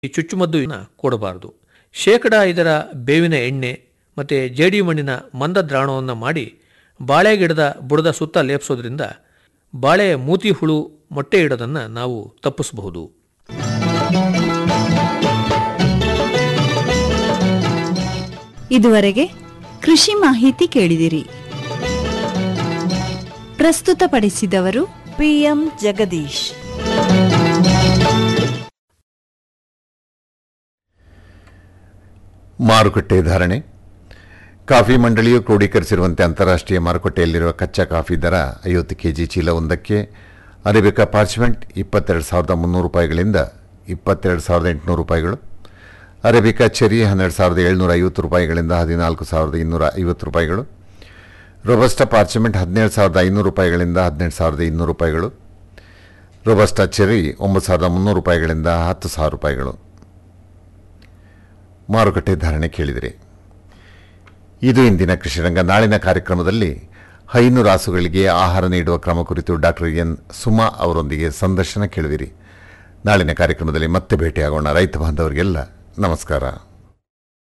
ಈ ಚುಚ್ಚುಮದ್ದುವಿನ ಕೊಡಬಾರದು ಶೇಕಡ ಐದರ ಬೇವಿನ ಎಣ್ಣೆ ಮತ್ತು ಜೇಡಿ ಮಣ್ಣಿನ ಮಂದ ದ್ರಾವಣವನ್ನು ಮಾಡಿ ಬಾಳೆ ಗಿಡದ ಬುಡದ ಸುತ್ತ ಲೇಪಿಸೋದ್ರಿಂದ ಬಾಳೆ ಮೂತಿ ಹುಳು ಮೊಟ್ಟೆ ಇಡೋದನ್ನು ನಾವು ತಪ್ಪಿಸಬಹುದು ಇದುವರೆಗೆ ಕೃಷಿ ಮಾಹಿತಿ ಕೇಳಿದಿರಿ ಪ್ರಸ್ತುತಪಡಿಸಿದವರು ಪಿಎಂ ಜಗದೀಶ್ ಮಾರುಕಟ್ಟೆ ಧಾರಣೆ ಕಾಫಿ ಮಂಡಳಿಯು ಕ್ರೋಢೀಕರಿಸಿರುವಂತೆ ಅಂತಾರಾಷ್ಟ್ರೀಯ ಮಾರುಕಟ್ಟೆಯಲ್ಲಿರುವ ಕಚ್ಚಾ ಕಾಫಿ ದರ ಐವತ್ತು ಕೆಜಿ ಚೀಲವೊಂದಕ್ಕೆ ಅರೇಬಿಕಾ ಪಾರ್ಚ್ಮೆಂಟ್ ಇಪ್ಪತ್ತೆರಡು ಸಾವಿರದ ಮುನ್ನೂರು ರೂಪಾಯಿಗಳಿಂದ ಇಪ್ಪತ್ತೆರಡು ಸಾವಿರದ ಎಂಟುನೂರು ರೂಪಾಯಿಗಳು ಅರೇಬಿಕಾ ಚೆರಿ ಹನ್ನೆರಡು ಸಾವಿರದ ಏಳ್ನೂರ ಐವತ್ತು ರೂಪಾಯಿಗಳಿಂದ ಹದಿನಾಲ್ಕು ಸಾವಿರದ ಇನ್ನೂರ ಐವತ್ತು ರೂಪಾಯಿಗಳು ರೊಬಸ್ಟಾ ಪಾರ್ಚ್ಮೆಂಟ್ ಹದಿನೇಳು ಸಾವಿರದ ಐನೂರು ರೂಪಾಯಿಗಳಿಂದ ಹದಿನೆಂಟು ಸಾವಿರದ ಇನ್ನೂರು ರೂಪಾಯಿಗಳು ರೊಬಸ್ಟಾ ಚೆರಿ ಒಂಬತ್ತು ಸಾವಿರದ ಮುನ್ನೂರು ರೂಪಾಯಿಗಳಿಂದ ಹತ್ತು ಸಾವಿರ ರೂಪಾಯಿಗಳು ಮಾರುಕಟ್ಟೆ ಧಾರಣೆ ಕೇಳಿದಿರಿ ಇದು ಇಂದಿನ ಕೃಷಿರಂಗ ನಾಳಿನ ಕಾರ್ಯಕ್ರಮದಲ್ಲಿ ಹೈನು ರಾಸುಗಳಿಗೆ ಆಹಾರ ನೀಡುವ ಕ್ರಮ ಕುರಿತು ಡಾಕ್ಟರ್ ಎನ್ ಸುಮಾ ಅವರೊಂದಿಗೆ ಸಂದರ್ಶನ ಕೇಳುವಿರಿ ನಾಳಿನ ಕಾರ್ಯಕ್ರಮದಲ್ಲಿ ಮತ್ತೆ ಭೇಟಿಯಾಗೋಣ ರೈತ ಬಾಂಧವರಿಗೆಲ್ಲ ನಮಸ್ಕಾರ